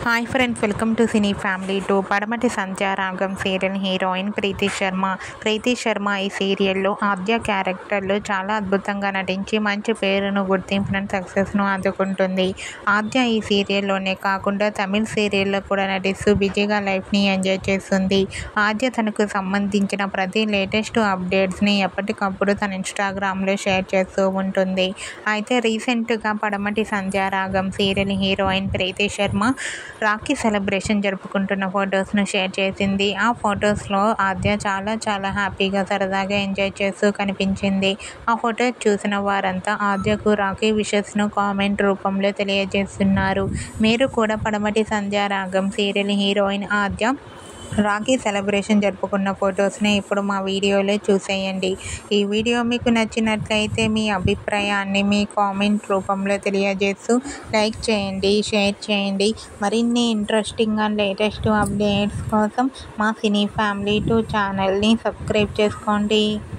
hi friends welcome to cine family two Padamati Sandhyaragam serial heroine Preethi Sharma Preethi Sharma ఈ సీరియల్లో ఆద్య క్యారెక్టర్లో చాలా అద్భుతంగా నటించి మంచి పేరును గుర్తింపును సక్సెస్ను అందుకుంటుంది ఆద్య ఈ సీరియల్లోనే కాకుండా తమిళ్ సీరియల్లో కూడా నటిస్తూ బిజీగా లైఫ్ని ఎంజాయ్ చేస్తుంది ఆద్య తనకు సంబంధించిన ప్రతి లేటెస్ట్ అప్డేట్స్ని ఎప్పటికప్పుడు తన ఇన్స్టాగ్రామ్లో షేర్ చేస్తూ ఉంటుంది అయితే రీసెంట్గా Padamati Sandhyaragam serial heroine Preethi Sharma Rakhi celebration జరుపుకుంటున్న ఫొటోస్ను షేర్ చేసింది ఆ ఫొటోస్లో ఆద్య చాలా చాలా హ్యాపీగా సరదాగా ఎంజాయ్ చేస్తూ కనిపించింది ఆ ఫొటో చూసిన వారంతా ఆద్యకు రాఖీ విషెస్ను కామెంట్ రూపంలో తెలియజేస్తున్నారు మీరు కూడా Padamati Sandhyaragam serial heroine Aadya Rakhi celebration జరుపుకున్న ఫొటోస్ని ఇప్పుడు మా వీడియోలో చూసేయండి ఈ వీడియో మీకు నచ్చినట్లయితే మీ అభిప్రాయాన్ని మీ కామెంట్ రూపంలో తెలియజేస్తూ లైక్ చేయండి షేర్ చేయండి మరిన్ని ఇంట్రెస్టింగ్ అండ్ లేటెస్ట్ అప్డేట్స్ కోసం మా సినీ ఫ్యామిలీ టూ ఛానల్ని సబ్స్క్రైబ్ చేసుకోండి